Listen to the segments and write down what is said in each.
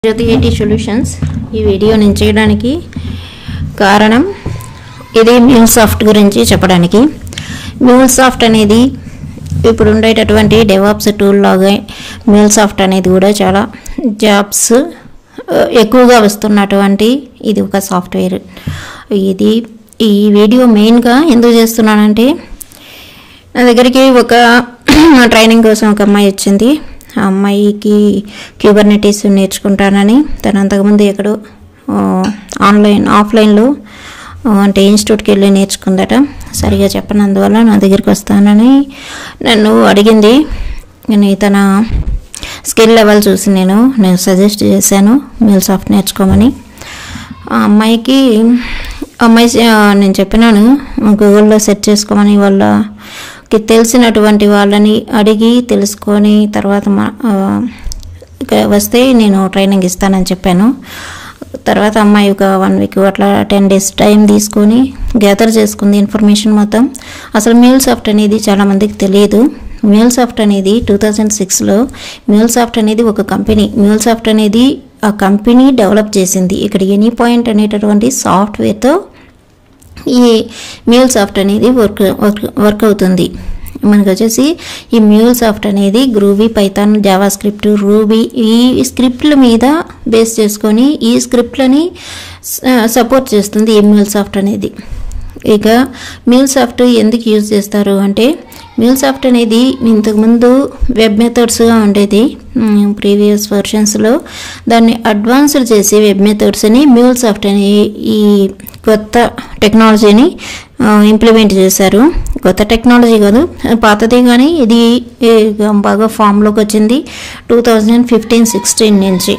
Jyothi IT solutions ఈ video నేను చేయడానికి కారణం ఇది మ్యూల్ సాఫ్ట్ గురించి చెప్పడానికి మ్యూల్ సాఫ్ట్ అనేది ఇప్పుడు ఉండేటటువంటి డెవాప్స్ టూల్ లాగా మ్యూల్ సాఫ్ట్ అనేది కూడా చాలా జాబ్స్ ఆ, ఎక్కువగా వస్తున్నటువంటి ఇది ఒక సాఫ్ట్వేర్ ఇది ఈ వీడియో మెయిన్గా ఎందుకు చేస్తున్నానంటే నా దగ్గరికి ఒక ట్రైనింగ్ కోసం ఒక అమ్మాయి వచ్చింది ఆ అమ్మాయికి క్యూబర్నెటీస్ నేర్చుకుంటానని తను అంతకుముందు ఎక్కడో ఆ, ఆన్లైన్ ఆఫ్లైన్లో ఆ, అంటే ఇన్స్టిట్యూట్కి వెళ్ళి నేర్చుకుందట సరిగా చెప్పనందువల్ల నా దగ్గరికి వస్తానని నన్ను అడిగింది నేను తన స్కిల్ లెవెల్ చూసి నేను నేను సజెస్ట్ చేశాను మీల్ సాఫ్ట్ నేర్చుకోమని ఆ అమ్మాయికి అమ్మాయి ఆ, నేను చెప్పినాను గూగుల్లో సెర్చ్ చేసుకోమని వాళ్ళకి తెలిసినటువంటి వాళ్ళని అడిగి తెలుసుకొని తర్వాత మా- ఆ, ఇక వస్తే నేను ట్రైనింగ్ ఇస్తానని చెప్పాను తర్వాత అమ్మాయి ఒక వన్ వీక్ అట్లా టెన్ డేస్ టైం తీసుకొని గ్యాదర్ చేసుకుంది ఇన్ఫర్మేషన్ మొత్తం అసలు మీల్ సాఫ్ట్ అనేది చాలామందికి తెలియదు మీల్ సాఫ్ట్ అనేది టూ థౌజండ్ సిక్స్లో మీల్ సాఫ్ట్ అనేది ఒక కంపెనీ మీల్ సాఫ్ట్ అనేది ఆ కంపెనీ డెవలప్ చేసింది ఇక్కడ ఎనీ పాయింట్ అనేటటువంటి సాఫ్ట్వేర్తో ఈ మ్యూల్ సాఫ్ట్ అనేది వర్క్ వర్క్ వర్క్ అవుతుంది మనకు వచ్చేసి ఈ మ్యూల్ సాఫ్ట్ అనేది Groovy Python JavaScript Ruby ఈ స్క్రిప్ట్ల మీద బేస్ చేసుకొని ఈ స్క్రిప్ట్లని సపోర్ట్ చేస్తుంది ఈ మ్యూల్ సాఫ్ట్ అనేది ఇక మీల్ సాఫ్ట్ ఎందుకు యూజ్ చేస్తారు అంటే మీల్ సాఫ్ట్ అనేది ఇంతకుముందు వెబ్ మెథడ్స్గా ఉండేది ప్రీవియస్ వర్షన్స్లో దాన్ని అడ్వాన్స్డ్ చేసి వెబ్ మెథడ్స్ని మీల్ సాఫ్ట్ అనే ఈ కొత్త టెక్నాలజీని ఇంప్లిమెంట్ చేశారు కొత్త టెక్నాలజీ కాదు పాతదే కానీ ఇది ఏ, బాగా ఫామ్లోకి వచ్చింది టూ థౌజండ్ ఫిఫ్టీన్ సిక్స్టీన్ నుంచి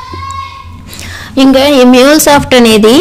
ఇంకా ఈ మ్యూల్ సాఫ్ట్ అనేది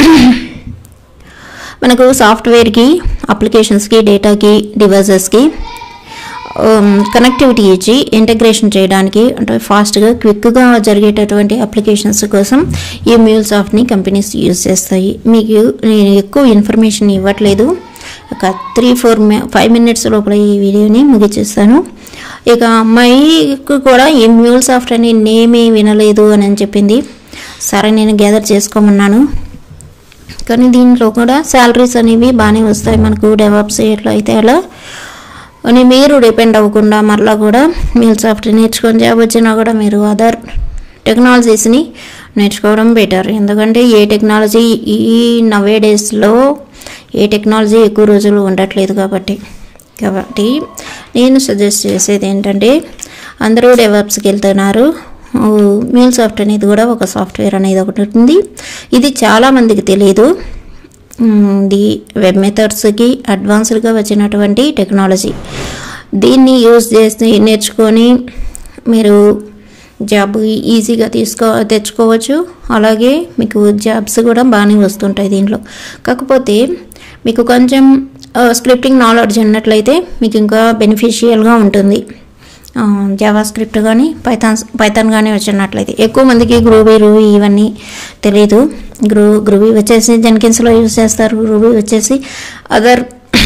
మనకు సాఫ్ట్వేర్కి అప్లికేషన్స్కి డేటాకి డివైజెస్కి కనెక్టివిటీ ఇచ్చి ఇంటగ్రేషన్ చేయడానికి అంటే ఫాస్ట్గా క్విక్గా జరిగేటటువంటి అప్లికేషన్స్ కోసం ఈ మ్యూల్ సాఫ్ట్ని కంపెనీస్ యూజ్ చేస్తాయి మీకు నేను ఎక్కువ ఇన్ఫర్మేషన్ ఇవ్వట్లేదు ఒక త్రీ ఫోర్ ఫైవ్ మినిట్స్ లోపల ఈ వీడియోని ముగిచేస్తాను ఇక అమ్మాయికి కూడా ఈ మ్యూల్ సాఫ్ట్ అని నేమే వినలేదు అని అని చెప్పింది సరే నేను గ్యాదర్ చేసుకోమన్నాను కానీ దీంట్లో కూడా శాలరీస్ అనేవి బాగానే వస్తాయి మనకు డెవలప్స్ ఎట్లా అయితే అలా అని మీరు డిపెండ్ అవ్వకుండా మరలా కూడా మీల్ సాఫ్ట్ నేర్చుకొని జాబ్ వచ్చినా కూడా మీరు అదర్ టెక్నాలజీస్ని నేర్చుకోవడం బెటర్ ఎందుకంటే ఏ టెక్నాలజీ ఈ నవే డేస్లో ఏ టెక్నాలజీ ఎక్కువ రోజులు ఉండట్లేదు కాబట్టి కాబట్టి నేను సజెస్ట్ చేసేది ఏంటంటే అందరూ డెవలప్స్కి వెళ్తున్నారు మీల్ సాఫ్ట్ అనేది కూడా ఒక సాఫ్ట్వేర్ అనేది ఒకటి ఉంటుంది ఇది చాలామందికి తెలియదు మ్, ఇది వెబ్ మెథడ్స్కి అడ్వాన్స్డ్గా వచ్చినటువంటి టెక్నాలజీ దీన్ని యూజ్ చేసి నేర్చుకొని మీరు జాబ్ ఈజీగా తీసుకో తెచ్చుకోవచ్చు అలాగే మీకు జాబ్స్ కూడా బాగానే వస్తుంటాయి దీంట్లో కాకపోతే మీకు కొంచెం స్క్రిప్టింగ్ నాలెడ్జ్ ఉన్నట్లయితే మీకు ఇంకా బెనిఫిషియల్గా ఉంటుంది జావా స్క్రిప్ట్ కానీ పైథాన్ పైథాన్ కానీ వచ్చినట్లయితే ఎక్కువ మందికి గ్రూబీ రూబీ ఇవన్నీ తెలియదు గ్రూ గ్రూబీ వచ్చేసి జెన్కిన్స్లో యూజ్ చేస్తారు గ్రూబీ వచ్చేసి అదర్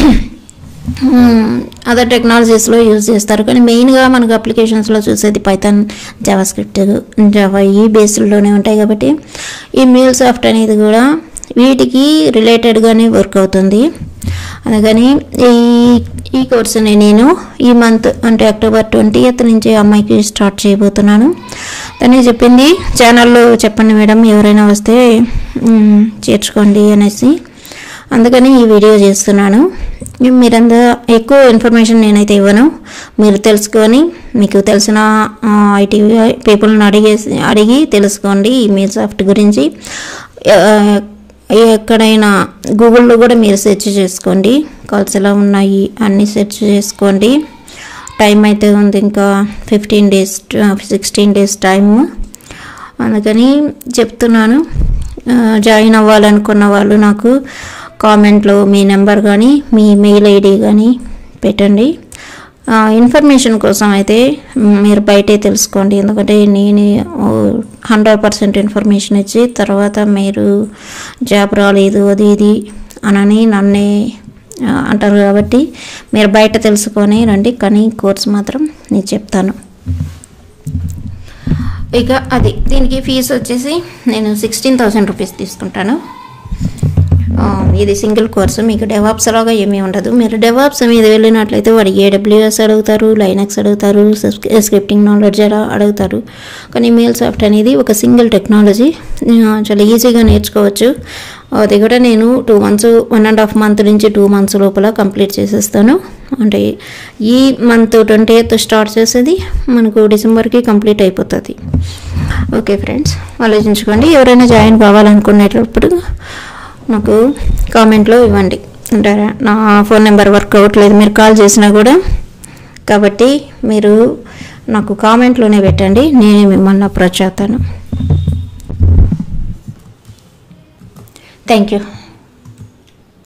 అదర్ టెక్నాలజీస్లో యూజ్ చేస్తారు కానీ మెయిన్గా మనకు అప్లికేషన్స్లో చూసేది పైథాన్ జావా స్క్రిప్ట్ జావా ఈ బేస్డ్లోనే ఉంటాయి కాబట్టి ఈ మీల్ సాఫ్ట్ అనేది కూడా వీటికి రిలేటెడ్గానే వర్క్ అవుతుంది అందుకని ఈ ఈ కోర్సుని నేను ఈ మంత్ అంటే అక్టోబర్ ట్వంటీ నుంచి అమ్మాయికి స్టార్ట్ చేయబోతున్నాను తనే చెప్పింది ఛానల్లో చెప్పండి మేడం ఎవరైనా వస్తే మ్, చేర్చుకోండి అనేసి అందుకని ఈ వీడియో చేస్తున్నాను మీరంతా ఎక్కువ ఇన్ఫర్మేషన్ నేనైతే ఇవ్వను మీరు తెలుసుకొని మీకు తెలిసిన ఐటీ పీపుల్ని అడిగేసి అడిగి తెలుసుకోండి ఈ మీల్ సాఫ్ట్ గురించి ఆ, ఎక్కడైనా గూగుల్లో కూడా మీరు సెర్చ్ చేసుకోండి కాల్స్ ఎలా ఉన్నాయి అన్నీ సెర్చ్ చేసుకోండి టైం అయితే ఉంది ఇంకా fifteen days sixteen days time అందుకని చెప్తున్నాను ఆ, జాయిన్ అవ్వాలనుకున్న వాళ్ళు నాకు కామెంట్లో మీ నెంబర్ కానీ మీ మెయిల్ ఐడి కానీ పెట్టండి ఆ, ఇన్ఫర్మేషన్ కోసం అయితే మ్, మీరు బయటే తెలుసుకోండి ఎందుకంటే నేను హండ్రెడ్ పర్సెంట్ ఇన్ఫర్మేషన్ ఇచ్చి తర్వాత మీరు జాబ్ రాలేదు అది ఇది అనని నన్నే ఆ, అంటారు కాబట్టి మీరు బయట తెలుసుకొని రండి కానీ కోర్స్ మాత్రం నేను చెప్తాను ఇక అది దీనికి ఫీజు వచ్చేసి నేను సిక్స్టీన్ థౌసండ్ రూపీస్ తీసుకుంటాను ఆ, ఇది సింగిల్ కోర్సు మీకు డెవాప్స్ లాగా ఏమీ ఉండదు మీరు డెవాప్స్ మీద వెళ్ళినట్లయితే వాడు ఏడబ్ల్యూఎస్ అడుగుతారు లైనక్స్ అడుగుతారు స్క్రిప్టింగ్ నాలెడ్జ్ అలా అడుగుతారు కానీ మెయిల్ సాఫ్ట్ అనేది ఒక సింగిల్ టెక్నాలజీ ఆ, చాలా ఈజీగా నేర్చుకోవచ్చు అది కూడా నేను two months one and half month నుంచి టూ మంత్స్ లోపల కంప్లీట్ చేసేస్తాను అంటే ఈ మంత్ ట్వంటీ ఎయిత్ స్టార్ట్ చేసేది మనకు డిసెంబర్కి కంప్లీట్ అయిపోతుంది ఓకే ఫ్రెండ్స్ ఆలోచించుకోండి ఎవరైనా జాయిన్ కావాలనుకునేటప్పుడు నాకు కామెంట్లో ఇవ్వండి అంటే నా ఫోన్ నెంబర్ వర్క్ అవ్వట్లేదు మీరు కాల్ చేసినా కూడా కాబట్టి మీరు నాకు కామెంట్లోనే పెట్టండి నేనే మిమ్మల్ని అప్రోచ్ అవుతాను థ్యాంక్ యూ